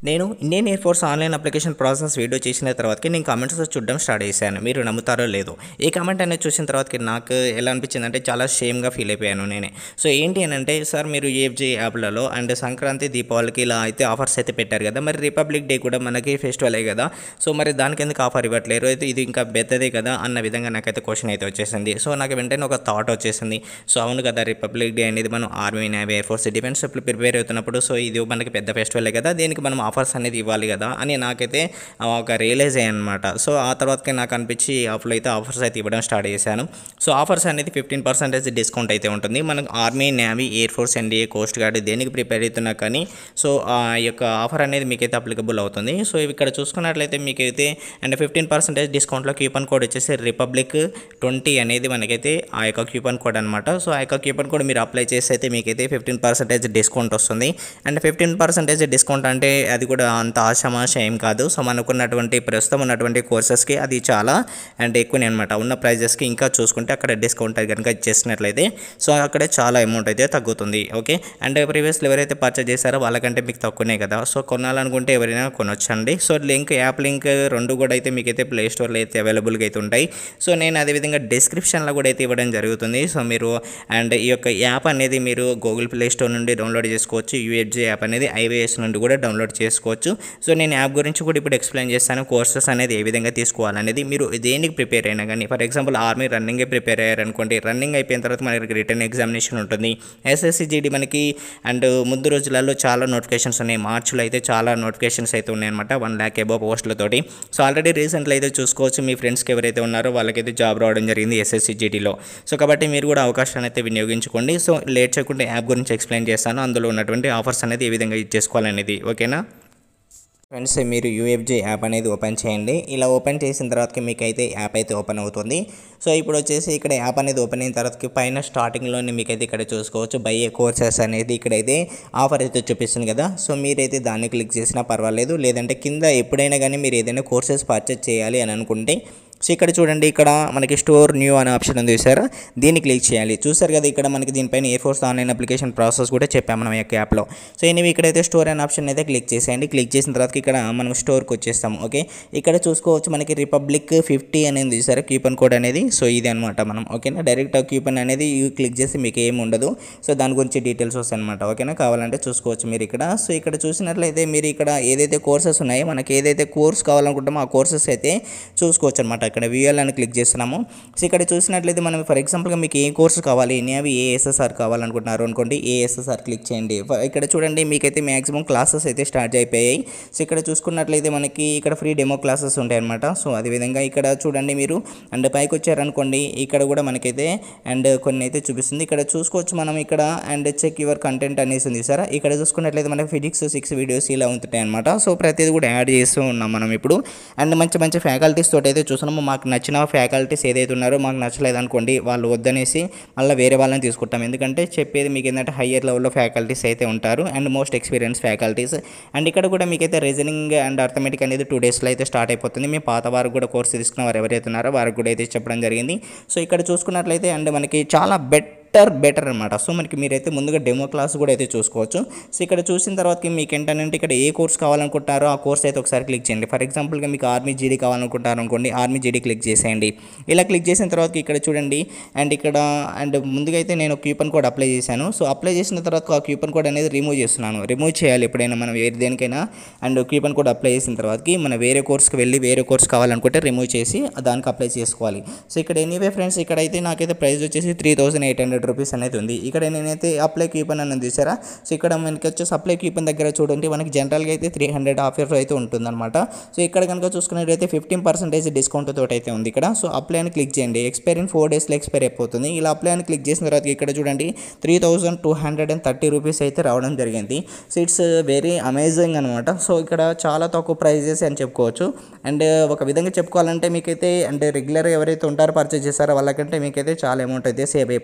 నేను Indian air force online application process video చేసిన తర్వాతకి నేను కామెంట్స్ చూడడం స్టార్ట్ చేశాను మీరు నమ్ముతారో లేదో ఈ కామెంట్ అనేది చూసిన తర్వాతకి నాకు ఎలా అనిపించింది అంటే చాలా షేమ్గా ఫీల్ అయిపోయాను నేనే సో ఏంటి అని అంటే సార్ మీరు ఏఎఫ్జే యాప్లలో అండ్ సంక్రాంతి దీపావళికి ఇలా అయితే ఆఫర్స్ అయితే పెట్టారు కదా మరి రిపబ్లిక్ డే కూడా మనకి ఫెస్టివలే కదా సో మరి దానికి ఎందుకు ఆఫర్ ఇవ్వట్లేరు అయితే ఇది ఇంకా పెద్దదే కదా అన్న విధంగా నాకైతే క్వశ్చన్ అయితే వచ్చేసింది సో నాకు వెంటనే ఒక థాట్ వచ్చేసింది సో అవును కదా రిపబ్లిక్ డే అనేది మనం army navy air force defence prepare అవుతున్నప్పుడు సో ఇది మనకి పెద్ద ఫెస్టివలే కదా దీనికి మనం ఆఫర్స్ అనేది ఇవ్వాలి కదా అని నాకైతే ఒక రియలైజ్ అయ్యాను అనమాట సో ఆ తర్వాతకి నాకు అనిపించి అప్పుడు అయితే ఆఫర్స్ అయితే ఇవ్వడం స్టార్ట్ చేశాను సో ఆఫర్స్ అనేది ఫిఫ్టీన్ పర్సెంటేజ్ డిస్కౌంట్ అయితే ఉంటుంది మనకు army navy air force NDA coast guard దేనికి ప్రిపేర్ అవుతున్నా కానీ సో ఆ యొక్క ఆఫర్ అనేది మీకైతే అప్లికబుల్ అవుతుంది సో ఇక్కడ చూసుకున్నట్లయితే మీకైతే అండ్ ఫిఫ్టీన్ పర్సెంటేజ్ డిస్కౌంట్లో కూపన్ కోడ్ వచ్చేసి రిపబ్లిక్ ట్వంటీ అనేది మనకైతే ఆ యొక్క కూపన్ కోడ్ అనమాట సో ఆ యొక్క కూపన్ కోడ్ మీరు అప్లై చేసి అయితే మీకైతే ఫిఫ్టీన్ పర్సెంటేజ్ డిస్కౌంట్ వస్తుంది అండ్ ఫిఫ్టీన్ పర్సెంటేజ్ డిస్కౌంట్ అంటే అది కూడా అంత ఆశమాష ఏం కాదు సో మనకున్నటువంటి ప్రస్తుతం ఉన్నటువంటి కోర్సెస్కి అది చాలా అండ్ ఎక్కువనే అనమాట ఉన్న ప్రైజెస్కి ఇంకా చూసుకుంటే అక్కడ డిస్కౌంట్ అది కనుక చేసినట్లయితే సో అక్కడే చాలా అమౌంట్ అయితే తగ్గుతుంది ఓకే అండ్ ప్రీవియస్లో ఎవరైతే పర్చేజ్ చేశారో వాళ్ళకంటే మీకు తక్కువనే కదా సో కొనాలనుకుంటే ఎవరైనా కొనొచ్చండి సో లింక్ యాప్ లింక్ రెండు కూడా అయితే మీకైతే ప్లే స్టోర్లో అయితే అవైలబుల్గా అయితే ఉంటాయి సో నేను అదేవిధంగా డిస్క్రిప్షన్లో కూడా అయితే ఇవ్వడం జరుగుతుంది సో మీరు అండ్ ఈ యొక్క యాప్ అనేది మీరు గూగుల్ ప్లే స్టోర్ నుండి డౌన్లోడ్ చేసుకోవచ్చు యూఎఫ్జే యాప్ అనేది ఐవైఎస్ నుండి కూడా డౌన్లోడ్ చేసుకోవచ్చు సో నేను యాప్ గురించి కూడా ఇప్పుడు ఎక్స్ప్లెయిన్ చేస్తాను కోర్సెస్ అనేది ఏ విధంగా తీసుకోవాలనేది మీరు దేనికి ప్రిపేర్ అయినా కానీ ఫర్ ఎగ్జాంపుల్ ఆర్మీ రన్నింగే ప్రిపేర్ అయ్యారనుకోండి రన్నింగ్ అయిపోయిన తర్వాత మనకి రిటర్న్ ఎగ్జామినేషన్ ఉంటుంది ఎస్ఎస్సి జీడీ మనకి అండ్ ముందు రోజులలో చాలా నోటిఫికేషన్స్ ఉన్నాయి మార్చిలో అయితే చాలా నోటిఫికేషన్స్ అయితే ఉన్నాయన్నమాట వన్ ల్యాక్ ఎబో పోస్టులతోటి సో ఆల్రెడీ రీసెంట్లో అయితే చూసుకోవచ్చు మీ ఫ్రెండ్స్కి ఎవరైతే ఉన్నారో వాళ్ళకైతే జాబ్ రావడం జరిగింది ఎస్ఎస్సి జీడీలో సో కాబట్టి మీరు కూడా అవకాశాన్ని అయితే వినియోగించుకోండి సో లేట్ చేయకుండా యాప్ గురించి ఎక్స్ప్లెయిన్ చేస్తాను అందులో ఉన్నటువంటి ఆఫర్స్ అనేది ఏ విధంగా యూజ్ చేసుకోవాలనేది ఓకేనా ఫ్రెండ్స్ మీరు యూఎఫ్జే యాప్ అనేది ఓపెన్ చేయండి ఇలా ఓపెన్ చేసిన తర్వాతకి మీకు అయితే యాప్ అయితే ఓపెన్ అవుతుంది సో ఇప్పుడు వచ్చేసి ఇక్కడ యాప్ అనేది ఓపెన్ అయిన తర్వాతకి పైన స్టార్టింగ్లోనే మీకైతే ఇక్కడ చూసుకోవచ్చు బై ఏ కోర్సెస్ అనేది ఇక్కడైతే ఆఫర్ అయితే చూపిస్తుంది కదా సో మీరైతే దాన్ని క్లిక్ చేసినా పర్వాలేదు లేదంటే కింద ఎప్పుడైనా కానీ మీరు ఏదైనా కోర్సెస్ పర్చేస్ చేయాలి అని అనుకుంటే సో ఇక్కడ చూడండి ఇక్కడ మనకి స్టోర్ న్యూ అనే ఆప్షన్ ఉంది చూసారా దీన్ని క్లిక్ చేయాలి చూసారు కదా ఇక్కడ మనకి దీనిపైన air force online application process కూడా చెప్పాము మనం యొక్క యాప్లో సో ఎనివి ఇక్కడైతే స్టోర్ అనే ఆప్షన్ అయితే క్లిక్ చేసేయండి క్లిక్ చేసిన తర్వాత ఇక్కడ మనం స్టోర్కి వచ్చేస్తాం ఓకే ఇక్కడ చూసుకోవచ్చు మనకి రిపబ్లిక్ ఫిఫ్టీ అనేది చూసారా కూపన్ కోడ్ అనేది సో ఇది అనమాట మనం ఓకేనా డైరెక్ట్ కూపన్ అనేది క్లిక్ చేసి మీకు ఏమి ఉండదు సో దాని గురించి డీటెయిల్స్ వస్తాయి అనమాట ఓకేనా కావాలంటే చూసుకోవచ్చు మీరు ఇక్కడ సో ఇక్కడ చూసినట్లయితే మీరు ఇక్కడ ఏదైతే కోర్సెస్ ఉన్నాయో మనకి ఏదైతే కోర్స్ కావాలనుకుంటామో ఆ కోర్సెస్ అయితే చూసుకోవచ్చు అనమాట ఇక్కడ విఎల్ అని క్లిక్ చేస్తున్నాము సో ఇక్కడ చూసినట్లయితే మనం ఫర్ ఎగ్జాంపుల్గా మీకు ఏ కోర్సు కావాలి నేవి ఏ ఎస్ఎస్ఆర్ కావాలనుకుంటున్నారు అనుకోండి ఏ ఎస్ఎస్ఆర్ క్లిక్ చేయండి ఫ- ఇక్కడ చూడండి మీకైతే మ్యాక్సిమం క్లాసెస్ అయితే స్టార్ట్ అయిపోయాయి సో ఇక్కడ చూసుకున్నట్లయితే మనకి ఇక్కడ ఫ్రీ డెమో క్లాసెస్ ఉంటాయి అనమాట సో అదేవిధంగా ఇక్కడ చూడండి మీరు అండ్ పైకి వచ్చారనుకోండి ఇక్కడ కూడా మనకైతే అండ్ కొన్ని అయితే చూపిస్తుంది ఇక్కడ చూసుకోవచ్చు మనం ఇక్కడ అండ్ చెక్ యువర్ కంటెంట్ అనేసి ఉంది సార్ ఇక్కడ చూసుకున్నట్లయితే మనకి ఫిజిక్స్ సిక్స్ వీడియోస్ ఇలా ఉంటుంటాయి అనమాట సో ప్రతిదీ కూడా యాడ్ చేస్తూ ఉన్నాం మనం ఇప్పుడు అండ్ మంచి మంచి ఫ్యాకల్టీస్ తోటి అయితే చూస్తున్నాము మాకు నచ్చిన ఫ్యాకల్టీస్ ఏదైతే ఉన్నారో మాకు నచ్చలేదు అనుకోండి వాళ్ళు వద్దనేసి మళ్ళీ వేరే వాళ్ళని తీసుకుంటాం ఎందుకంటే చెప్పేది మీకు ఏంటంటే హయ్యర్ లెవెల్లో ఫ్యాకల్టీస్ అయితే ఉంటారు and most experience faculties and ఇక్కడ కూడా మీకైతే రీజనింగ్ అండ్ అర్థమెటిక్ అనేది టూ డేస్లో అయితే స్టార్ట్ అయిపోతుంది మీ పాత వారు కూడా కోర్సు తీసుకున్న వారు ఎవరైతే ఉన్నారో వారికి కూడా అయితే చెప్పడం జరిగింది సో ఇక్కడ చూసుకున్నట్లయితే అండ్ మనకి చాలా బెట్ బెటర్ బెటర్ అనమాట సో మనకి మీరైతే ముందుగా డెమో క్లాస్ కూడా అయితే చూసుకోవచ్చు సో ఇక్కడ చూసిన తర్వాత మీకు ఏంటంటే ఇక్కడ ఏ కోర్స్ కావాలనుకుంటారో ఆ కోర్స్ అయితే ఒకసారి క్లిక్ చేయండి ఫర్ ఎగ్జాంపుల్గా మీకు ఆర్మీ జీడీ కావాలనుకుంటారు అనుకోండి ఆర్మీ జీడీ క్లిక్ చేసేయండి ఇలా క్లిక్ చేసిన తర్వాత ఇక్కడ చూడండి అండ్ ఇక్కడ అండ్ ముందుగా అయితే నేను కూపన్ కోడ్ అప్లై చేశాను సో అప్లై చేసిన తర్వాత ఆ కూపన్ కోడ్ అనేది రిమూవ్ చేస్తున్నాను రిమూవ్ చేయాలి ఎప్పుడైనా మనం వేరే దేనికైనా అండ్ కూపన్ కోడ్ అప్లై చేసిన తర్వాతకి మన వేరే కోర్స్కి వెళ్ళి వేరే కోర్స్ కావాలనుకుంటే రిమూవ్ చేసి దానికి అప్లై చేసుకోవాలి సో ఇక్కడ ఎనీవే ఫ్రెండ్స్ ఇక్కడైతే నాకైతే ప్రైస్ వచ్చేసి three thousand eight hundred rupees అనేది ఉంది ఇక్కడ నేనైతే అప్లై కూపన్ అని చూసారా సో ఇక్కడ మనకి వచ్చేసి అప్లై కూపన్ దగ్గర చూడండి మనకి జనరల్గా అయితే త్రీ హండ్రెడ్ ఆఫర్ అయితే ఉంటుందన్నమాట సో ఇక్కడ కనుక చూసుకున్నట్లయితే ఫిఫ్టీన్ పర్సెంటేజ్ డిస్కౌంట్ తోటి అయితే ఉంది ఇక్కడ సో అప్లై అని క్లిక్ చేయండి ఎక్స్పైర్ ఇన్ ఫోర్ డేస్లో ఎక్స్పైర్ అయిపోతుంది ఇలా అప్లై అని క్లిక్ చేసిన తర్వాత ఇక్కడ చూడండి three thousand two hundred and thirty rupees అయితే రావడం జరిగింది సో ఇట్స్ వెరీ అమేజింగ్ అనమాట సో ఇక్కడ చాలా తక్కువ ప్రైజెస్ అని చెప్పుకోవచ్చు అండ్ ఒక విధంగా చెప్పుకోవాలంటే మీకైతే అంటే రెగ్యులర్ ఎవరైతే ఉంటారో పర్చేస్ చేస్తారో వాళ్ళకంటే మీకైతే చాలా అమౌంట్ అయితే సేవ్ అయిపోతుంది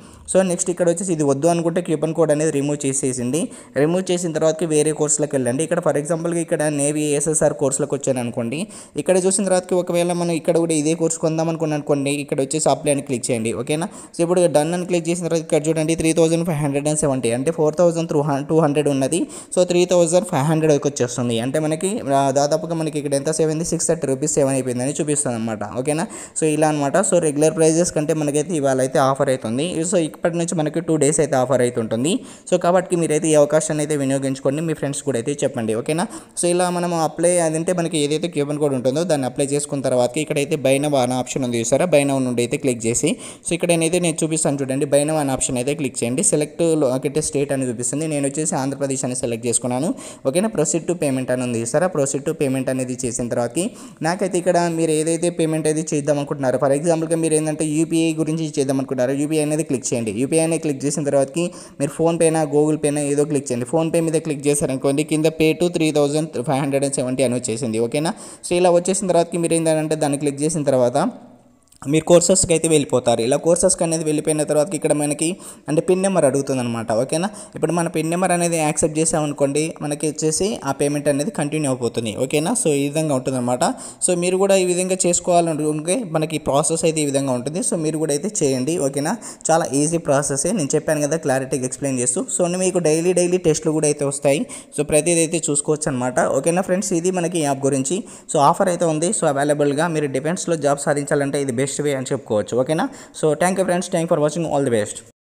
సో నెక్స్ట్ ఇక్కడ వచ్చేసి ఇది వద్దు అనుకుంటే కూపన్ కోడ్ అనేది రిమూవ్ చేసేసింది రిమూవ్ చేసిన తర్వాతకి వేరే కోర్సులకు వెళ్ళండి ఇక్కడ ఫర్ ఎగ్జాంపుల్గా ఇక్కడ నేవీ ఎస్ఎస్ఆర్ కోర్సులకు వచ్చాను అనుకోండి ఇక్కడ చూసిన తర్వాతకి ఒకవేళ మనం ఇక్కడ కూడా ఇదే కోర్స్ కొందాం అనుకున్నాను అనుకోండి ఇక్కడ వచ్చేసి అప్లై అని క్లిక్ చేయండి ఓకేనా సో ఇప్పుడు డన్ అని క్లిక్ చేసిన తర్వాత ఇక్కడ చూడండి three thousand five hundred and seventy అంటే four thousand through two hundred ఉన్నది so three thousand five hundred వచ్చేస్తుంది అంటే మనకి ఆ, దాదాపుగా మనకి ఇక్కడ ఎంత సేవ్ అయింది సిక్స్ థర్టీ రూపీస్ సేవ్ అయిపోయిందని చూపిస్తుంది అనమాట ఓకేనా సో ఇలా అనమాట సో రెగ్యులర్ ప్రైజెస్ కంటే మనకైతే ఇవాళ అయితే ఆఫర్ అవుతుంది సో ఇప్పటి నుంచి మనకి టూ డేస్ అయితే ఆఫర్ అవుతుంటుంది సో కాబట్టి మీరైతే ఈ అవకాశాన్ని అయితే వినియోగించుకోండి మీ ఫ్రెండ్స్ కూడా అయితే చెప్పండి ఓకేనా సో ఇలా మనం అప్లై అదంటే మనకి ఏదైతే కూపన్ కోడ్ ఉంటుందో దాన్ని అప్లై చేసుకున్న తర్వాత ఇక్కడైతే బైనవ్ అనే ఆప్షన్ ఉంది చూసారా బైనవ్ నుండి అయితే క్లిక్ చేసి సో ఇక్కడ నేనైతే నేను చూపిస్తాను చూడండి బైనవ్ అనే ఆప్షన్ అయితే క్లిక్ చేయండి సెలెక్ట్ అయితే స్టేట్ అని చూపిస్తుంది నేను వచ్చేసి ఆంధ్రప్రదేశ్ అని సెలెక్ట్ చేసుకున్నాను ఓకేనా ప్రొసీడ్ టు పేమెంట్ అని ఉంది చూసారా ప్రొసీడ్ టు పేమెంట్ అనేది చేసిన తర్వాతకి నాకైతే ఇక్కడ మీరు ఏదైతే పేమెంట్ అయితే చేద్దాం అనుకుంటున్నారో ఫర్ ఎగ్జాంపుల్గా మీరు ఏంటంటే యూపీఐ గురించి చేద్దాం అనుకుంటారో యూపీఐ అనేది క్లిక్ చేయండి యూపీఐ అనేది క్లిక్ చేసిన తర్వాతకి మీరు ఫోన్పేనా గూగుల్ పేనా ఏదో క్లిక్ చేయండి ఫోన్పే మీద క్లిక్ చేశారనుకోండి కింద pay to three thousand five hundred and seventy అని వచ్చేసింది ఓకేనా సో ఇలా వచ్చేసిన తర్వాతకి మీరు ఏంటంటే దాన్ని క్లిక్ చేసిన తర్వాత మీరు కోర్సెస్కి అయితే వెళ్ళిపోతారు ఇలా కోర్సెస్కి అనేది వెళ్ళిపోయిన తర్వాత ఇక్కడ మనకి అంటే పిన్ నెంబర్ అడుగుతుంది అనమాట ఓకేనా ఇప్పుడు మన పిన్ నెంబర్ అనేది యాక్సెప్ట్ చేసామనుకోండి మనకి వచ్చేసి ఆ పేమెంట్ అనేది కంటిన్యూ అయిపోతుంది ఓకేనా సో ఈ విధంగా ఉంటుందన్నమాట సో మీరు కూడా ఈ విధంగా చేసుకోవాలనుకుంటే మనకి ప్రాసెస్ అయితే ఈ విధంగా ఉంటుంది సో మీరు కూడా అయితే చేయండి ఓకేనా చాలా ఈజీ ప్రాసెస్ నేను చెప్పాను కదా క్లారిటీగా ఎక్స్ప్లెయిన్ చేస్తూ సో మీకు డైలీ డైలీ టెస్ట్లు కూడా అయితే వస్తాయి సో ప్రతిదీ అయితే చూసుకోవచ్చు అనమాట ఓకేనా ఫ్రెండ్స్ ఇది మనకి ఈ యాప్ గురించి సో ఆఫర్ అయితే ఉంది సో అవైలబుల్గా మీరు డిఫెన్స్లో జాబ్ సాధించాలంటే ఇది బెస్ట్ వే అని చెప్పుకోవచ్చు ఓకేనా so thank you friends thank for watching all the best